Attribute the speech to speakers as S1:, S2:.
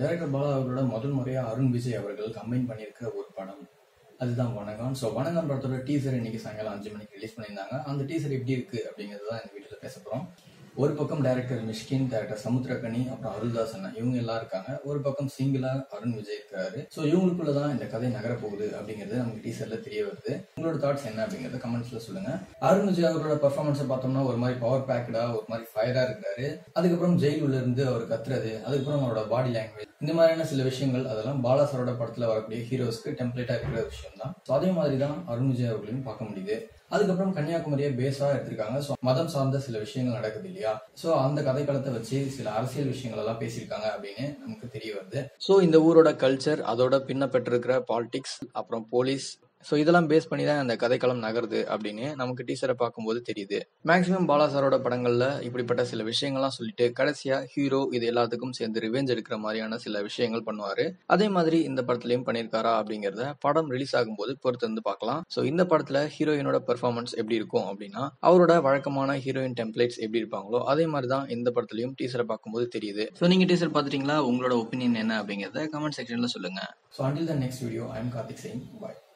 S1: director Bala அவர்களோட முதல் முறையாக அருண் விஜய் அவர்கள் கம்பைன் பண்ணியிருக்கிற ஒரு படம் அதுதான் வணக்கம் ஸோ வணக்கம் படத்தோட டீசர் இன்னைக்கு சாயங்காலம் அஞ்சு மணிக்கு ரிலீஸ் பண்ணியிருந்தாங்க அந்த டீசர் எப்படி இருக்கு அப்படிங்கிறது தான் இந்த வீடியோவில் பேச போகிறோம் ஒரு பக்கம் டைரக்டர் மிஷ்கின் டைரக்டர் சமுத்திரகனி அப்புறம் அருள்தாஸ் அண்ணா இவங்க எல்லாம் இருக்காங்க ஒரு பக்கம் சிங்கிளா அருண் விஜய் இருக்காரு ஸோ இவங்களுக்குள்ள தான் இந்த கதை நகர போகுது அப்படிங்கிறது நமக்கு டீசர்ல தெரிய வருது உங்களோட தாட்ஸ் என்ன அப்படிங்கறத கமெண்ட்ஸ்ல சொல்லுங்க அருண் விஜய் அவரோட பர்ஃபார்மன்ஸை பார்த்தோம்னா ஒரு மாதிரி பவர் பேக்கடா ஒரு மாதிரி ஃபயரா இருக்காரு அதுக்கப்புறம் ஜெயில் உள்ள இருந்து அவர் கத்துறது அதுக்கப்புறம் அவரோட பாடி லாங்குவேஜ் இந்த மாதிரியான சில விஷயங்கள் அதெல்லாம் பாலா சாரோட படத்துல வரக்கூடிய ஹீரோஸ்க்கு டெம்ப்ளேட்டா இருக்கிற விஷயம் தான் ஸோ அதே மாதிரி தான் அருண் விஜய் அவர்களையும் பார்க்க முடியுது அதுக்கப்புறம் கன்னியாகுமரியை பேஸா எடுத்திருக்காங்க ஸோ மதம் சார்ந்த சில விஷயங்கள் நடக்குது இல்லையா ஸோ அந்த கதைக்களத்தை வச்சு சில அரசியல் விஷயங்கள் எல்லாம் பேசியிருக்காங்க அப்படின்னு நமக்கு தெரிய வருது ஸோ இந்த ஊரோட கல்ச்சர் அதோட பின்ன பெற்றிருக்கிற பாலிடிக்ஸ் அப்புறம் போலீஸ் ஸோ இதெல்லாம் பேஸ் பண்ணி தான் அந்த கதைக்களம் நகருது அப்படின்னு நமக்கு டீச்சரை பார்க்கும்போது தெரியுது மேக்ஸிமம் பாலா சாரோட படங்கள்ல இப்படிப்பட்ட சில விஷயங்கள்லாம் சொல்லிட்டு கடைசியா ஹீரோ இது எல்லாத்துக்கும் சேர்ந்து ரிவெஞ்ச் எடுக்கிற மாதிரியான சில விஷயங்கள் பண்ணுவாரு அதே மாதிரி இந்த படத்துலயும் பண்ணியிருக்காரா அப்படிங்கறத படம் ரிலீஸ் ஆகும்போது பொறுத்து வந்து பார்க்கலாம் ஸோ இந்த படத்துல ஹீரோயினோட பெர்ஃபார்மன்ஸ் எப்படி இருக்கும் அப்படின்னா அவரோட வழக்கமான ஹீரோயின் டெம்ப்ளேட்ஸ் எப்படி இருப்பாங்களோ அதே மாதிரி தான் இந்த படத்துலயும் டீசரை பார்க்கும்போது தெரியுது ஸோ நீங்க டீசர் பார்த்துட்டீங்களா உங்களோட ஒப்பீனியன் என்ன அப்படிங்கறத கமெண்ட் செக்ஷன்ல சொல்லுங்க so until the next video I am Karthik Singh bye